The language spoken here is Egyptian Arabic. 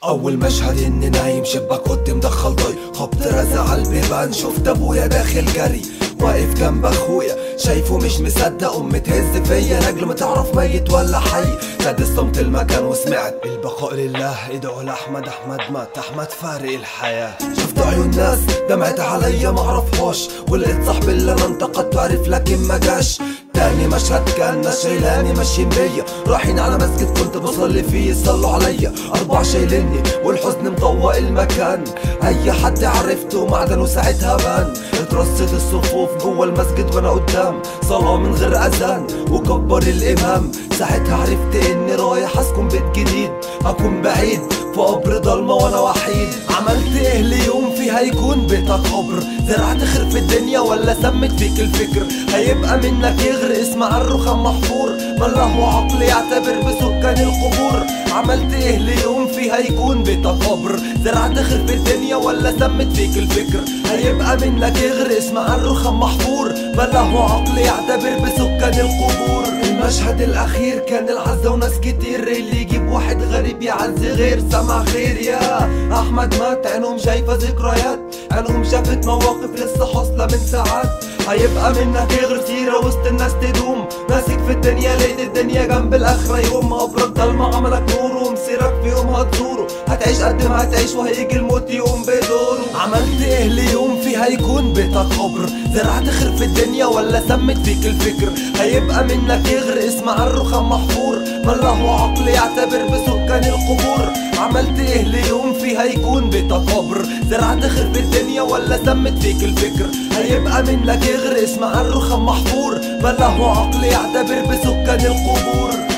اول مشهد اني نايم شباك اوضتي مدخل ضي خبط رزع على البيبان شفت ابويا داخل جري واقف جنب اخويا شايفه مش مصدق ام تهز فيا لاجل ما تعرف ميت ولا حي خد صمت المكان وسمعت البقاء لله ادعوا لاحمد احمد مات احمد فارق الحياه شفت عيون ناس دمعت عليا معرفهاش ولقيت صاحبي اللي انا انتقدته عرف لكن ما جاش تاني مشهد كان ناس شايلاني ماشيين بيا رايحين على مسجد كنت بصلي فيه يصلوا عليا اربع شايليني والحزن مطوق المكان اي حد عرفته معدن وساعتها بان اترصت الصفوف جوه المسجد وانا قدام صلاة من غير اذان وكبر الامام ساعتها عرفت اني رايح اسكن بيت جديد هكون بعيد في قبر ضلمة وانا وحيد عملت ايه ليوم فيه هيكون بيتك قبر زرعت خير في الدنيا ولا سمت فيك الفكر هيبقى منك يغرق مع الرخام محفور من له عقل يعتبر بسكان القبور عملت ايه ليوم فيه هيكون بيتك قبر زرعت خير في الدنيا ولا سمت فيك الفكر هيبقى منك يغرق مع الرخام محفور من له عقل يعتبر بسكان القبور المشهد الاخير كان العزة وناس كتير اللي يجيب واحد غريب يعزي غير سمع خير يا احمد مات عينهم شايفه ذكريات عينهم شافت مواقف لسه حاصله من ساعات هيبقى منك غير سيرة وسط الناس تدوم ماسك في الدنيا لقيت الدنيا جنب الاخرة يوم قبرك ضلمة عملك نور ومسيرك في يوم هتزوره هتعيش قد ما هتعيش وهيجي الموت يقوم بدوره عملت ايه ليوم فيه هيكون بيتك قبر زرعت خير في الدنيا ولا سمت فيك الفكر هيبقى منك يغرق اسمع الرخام محفور من له عقل يعتبر بسكان القبور عملت ايه ليوم فيه هيكون بيتك قبر زرعت خير في الدنيا ولا سمت فيك الفكر هيبقى منك يغرق اسمع الرخام محفور من له عقل يعتبر بسكان القبور